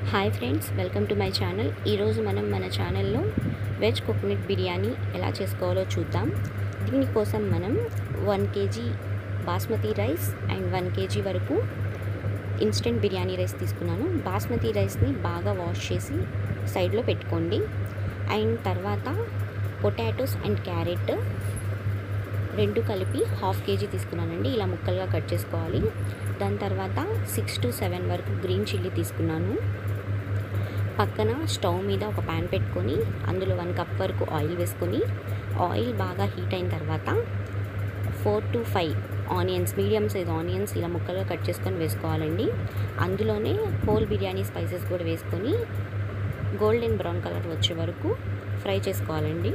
hi friends welcome to my channel ఈరోజు మనం మన ఛానల్లో వెజ్ కోకోనట్ బిర్యానీ ఎలా చేసుకోవాలో చూద్దాం దీనికోసం మనం one KG basmati rice and one KG వరకు ఇన్స్టెంట్ బిర్యానీ రైస్ తీసుకున్నాను బాస్మతి రైస్ని బాగా వాష్ చేసి సైడ్లో పెట్టుకోండి అండ్ తర్వాత పొటాటోస్ అండ్ క్యారెట్ రెండు కలిపి హాఫ్ కేజీ తీసుకున్నానండి ఇలా ముక్కలుగా కట్ చేసుకోవాలి దాని తర్వాత సిక్స్ టు సెవెన్ వరకు గ్రీన్ చిల్లీ తీసుకున్నాను పక్కన స్టవ్ మీద ఒక ప్యాన్ పెట్టుకొని అందులో వన్ కప్ వరకు ఆయిల్ వేసుకొని ఆయిల్ బాగా హీట్ అయిన తర్వాత four to five onions medium size onions ఇలా ముక్కలుగా కట్ చేసుకొని వేసుకోవాలండి అందులోనే హోల్ బిర్యానీ స్పైసెస్ కూడా వేసుకొని గోల్డెన్ బ్రౌన్ కలర్ వచ్చే వరకు ఫ్రై చేసుకోవాలండి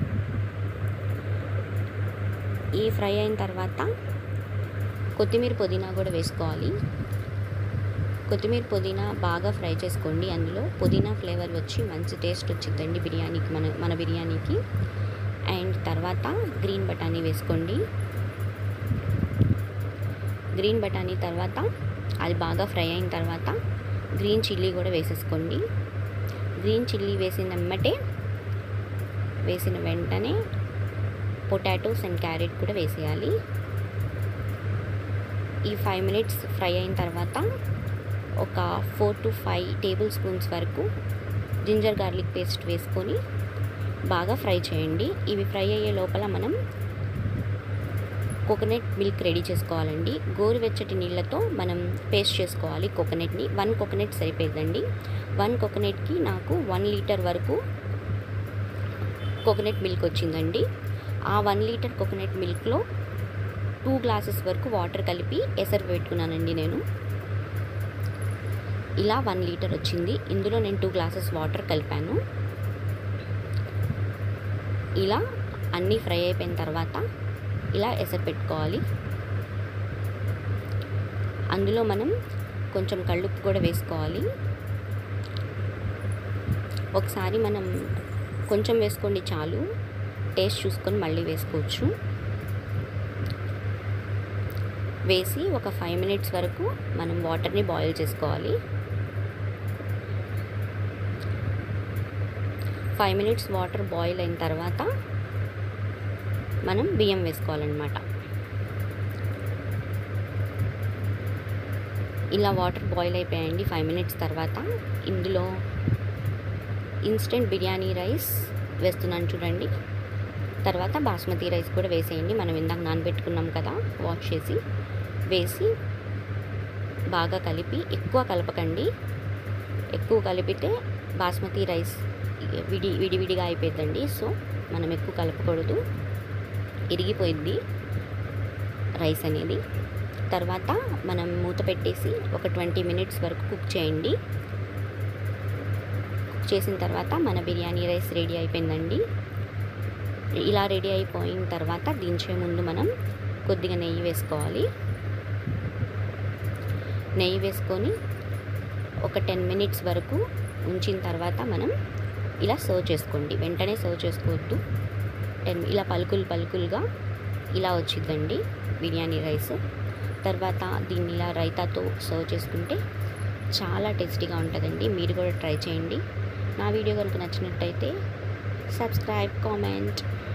ఈ ఫ్రై అయిన తర్వాత కొత్తిమీర పుదీనా కూడా వేసుకోవాలి కొత్తిమీర పుదీనా బాగా ఫ్రై చేసుకోండి అందులో పుదీనా ఫ్లేవర్ వచ్చి మంచి టేస్ట్ వచ్చిందండి బిర్యానీకి మన మన బిర్యానీకి అండ్ తర్వాత గ్రీన్ బఠానీ వేసుకోండి గ్రీన్ బఠానీ తర్వాత అది బాగా ఫ్రై అయిన తర్వాత గ్రీన్ చిల్లీ కూడా వేసేసుకోండి గ్రీన్ చిల్లీ వేసిన వెంబటే వేసిన వెంటనే పొటాటోస్ అండ్ క్యారెట్ కూడా వేసేయాలి ఈ ఫైవ్ మినిట్స్ ఫ్రై అయిన తర్వాత ఒక four to five tablespoons వరకు జింజర్ గార్లిక్ పేస్ట్ వేసుకొని బాగా ఫ్రై చేయండి ఇవి ఫ్రై అయ్యే లోపల మనం కోకోనట్ మిల్క్ రెడీ చేసుకోవాలండి గోరువెచ్చటి నీళ్ళతో మనం పేస్ట్ చేసుకోవాలి కోకోనట్ని వన్ కోకోనట్ సరిపోయిందండి వన్ కోకోనట్కి నాకు వన్ లీటర్ వరకు కోకోనట్ మిల్క్ వచ్చిందండి ఆ వన్ లీటర్ కోకోనట్ మిల్క్లో టూ గ్లాసెస్ వరకు వాటర్ కలిపి ఎసరు పెట్టుకున్నానండి నేను ఇలా వన్ లీటర్ వచ్చింది ఇందులో నేను టూ గ్లాసెస్ వాటర్ కలిపాను ఇలా అన్నీ ఫ్రై అయిపోయిన తర్వాత ఇలా ఎసరు పెట్టుకోవాలి అందులో మనం కొంచెం కళ్ళుప్పు కూడా వేసుకోవాలి ఒకసారి మనం కొంచెం వేసుకోండి చాలు టేస్ట్ చూసుకొని మళ్ళీ వేసుకోవచ్చు వేసి ఒక ఫైవ్ మినిట్స్ వరకు మనం వాటర్ని బాయిల్ చేసుకోవాలి ఫైవ్ మినిట్స్ వాటర్ బాయిల్ అయిన తర్వాత మనం బియ్యం వేసుకోవాలన్నమాట ఇలా వాటర్ బాయిల్ అయిపోయాయండి ఫైవ్ మినిట్స్ తర్వాత ఇందులో ఇన్స్టెంట్ బిర్యానీ రైస్ వేస్తున్నాను చూడండి తర్వాత బాస్మతి రైస్ కూడా వేసేయండి మనం ఇందాక నానబెట్టుకున్నాం కదా వాష్ చేసి వేసి బాగా కలిపి ఎక్కువ కలపకండి ఎక్కువ కలిపితే బాస్మతి రైస్ విడి విడివిడిగా అయిపోతుందండి సో మనం ఎక్కువ కలపకూడదు ఇరిగిపోయింది రైస్ అనేది తర్వాత మనం మూత పెట్టేసి ఒక ట్వంటీ మినిట్స్ వరకు కుక్ చేయండి కుక్ చేసిన తర్వాత మన బిర్యానీ రైస్ రెడీ అయిపోయిందండి ఇలా రెడీ అయిపోయిన తర్వాత దించే ముందు మనం కొద్దిగా నెయ్యి వేసుకోవాలి నెయ్యి వేసుకొని ఒక టెన్ మినిట్స్ వరకు ఉంచిన తర్వాత మనం ఇలా సర్వ్ చేసుకోండి వెంటనే సర్వ్ చేసుకోవద్దు టెన్ ఇలా పలుకులు పలుకులుగా ఇలా వచ్చిందండి బిర్యానీ రైస్ తర్వాత దీన్ని ఇలా రైతాతో సర్వ్ చేసుకుంటే చాలా టేస్టీగా ఉంటుందండి మీరు కూడా ట్రై చేయండి నా వీడియో కనుక నచ్చినట్టయితే సబ్స్క్రైబ్ కామెంట్